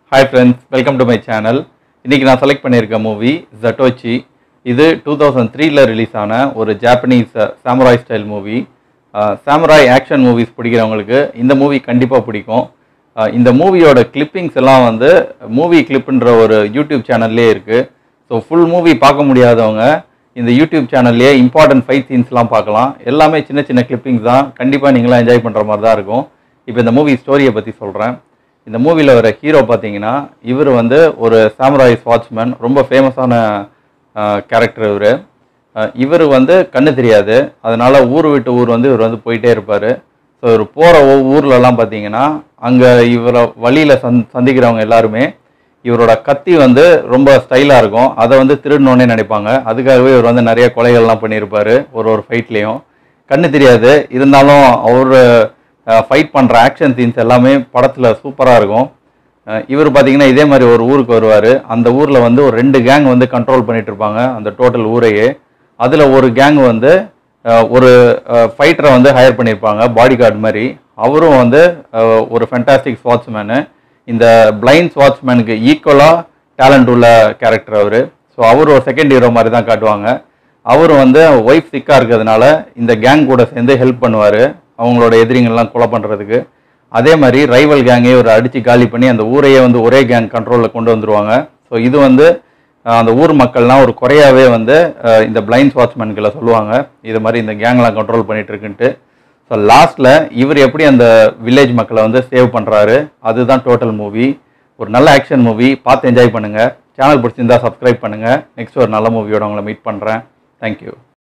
hi friends welcome to my channel இன்றைக்கி நான் select பண்ணியிருக்க மூவி ஜட்டோச்சி இது டூ தௌசண்ட் த்ரீல ரிலீஸ் ஆன ஒரு Japanese samurai style movie samurai action movies பிடிக்கிறவங்களுக்கு இந்த மூவி கண்டிப்பாக பிடிக்கும் அஹ் இந்த மூவியோட கிளிப்பிங்ஸ் எல்லாம் வந்து மூவி கிளிப்புன்ற ஒரு யூடியூப் சேனல்லே இருக்குது ஸோ ஃபுல் மூவி பார்க்க முடியாதவங்க இந்த யூடியூப் சேனல்லையே இம்பார்ட்டன்ட் ஃபைட் சீன்ஸ்லாம் பார்க்கலாம் எல்லாமே சின்ன சின்ன கிளிப்பிங்ஸ் தான் கண்டிப்பாக நீங்களாம் என்ஜாய் பண்ணுற மாதிரி தான் இருக்கும் இப்போ இந்த மூவி ஸ்டோரியை பற்றி சொல்கிறேன் இந்த மூவியில் வர ஹீரோ பார்த்தீங்கன்னா இவர் வந்து ஒரு சாமுராய் வாட்ச்மேன் ரொம்ப ஃபேமஸான கேரக்டர் இவர் இவர் வந்து கண்ணு தெரியாது அதனால ஊர் விட்டு ஊர் வந்து இவர் வந்து போயிட்டே இருப்பார் ஸோ இவர் போகிற ஊர்லலாம் பார்த்தீங்கன்னா அங்கே இவரை வழியில் சந் சந்திக்கிறவங்க எல்லாருமே இவரோட கத்தி வந்து ரொம்ப ஸ்டைலாக இருக்கும் அதை வந்து திருடணுன்னே நினைப்பாங்க அதுக்காகவே இவர் வந்து நிறைய கொலைகள்லாம் பண்ணியிருப்பாரு ஒரு ஒரு ஃபைட்லேயும் கண்ணு தெரியாது இருந்தாலும் அவர் ஃபைட் பண்ணுற ஆக்ஷன் சீன்ஸ் எல்லாமே படத்தில் சூப்பராக இருக்கும் அஹ் இவர் பார்த்தீங்கன்னா இதே மாதிரி ஒரு ஊருக்கு வருவார் அந்த ஊரில் வந்து ஒரு ரெண்டு கேங் வந்து கண்ட்ரோல் பண்ணிட்டு இருப்பாங்க அந்த டோட்டல் ஊரையே அதில் ஒரு கேங் வந்து அஹ் ஒரு ஃபைட்டரை வந்து ஹையர் பண்ணியிருப்பாங்க பாடி கார்டு மாதிரி அவரும் வந்து அஹ் ஒரு ஃபென்டாஸ்டிக் ஸ்வாட்ச்மேனு இந்த பிளைண்ட் ஸ்வாட்ச்மேனுக்கு ஈக்குவலாக டேலண்ட் உள்ள கேரக்டர் அவர் ஸோ அவர் ஒரு செகண்ட் ஹீரோ மாதிரி தான் காட்டுவாங்க அவர் வந்து ஒய்ஃப் சிக்காக இருக்கிறதுனால இந்த கேங் கூட சேர்ந்து ஹெல்ப் பண்ணுவார் அவங்களோட எதிரிங்கள்லாம் கொலை பண்ணுறதுக்கு அதே மாதிரி ரைவல் கேங்கே ஒரு அடித்து காலி பண்ணி அந்த ஊரையே வந்து ஒரே கேங் கண்ட்ரோலில் கொண்டு வந்துருவாங்க ஸோ இது வந்து அஹ், அந்த ஊர் மக்கள்லாம் ஒரு குறையாவே வந்து அஹ், இந்த பிளைண்ட் வாட்ச்மேன்களை சொல்லுவாங்க இது மாதிரி இந்த கேங்லாம் கண்ட்ரோல் பண்ணிட்டு இருக்குன்ட்டு ஸோ லாஸ்ட்டில் இவர் எப்படி அந்த வில்லேஜ் மக்களை வந்து சேவ் பண்ணுறாரு அதுதான் டோட்டல் மூவி ஒரு நல்ல ஆக்ஷன் மூவி பார்த்து என்ஜாய் பண்ணுங்கள் சேனல் பிடிச்சிருந்தா சப்ஸ்கிரைப் பண்ணுங்கள் நெக்ஸ்ட் ஒரு நல்ல மூவியோட உங்களை மீட் பண்ணுறேன் தேங்க்யூ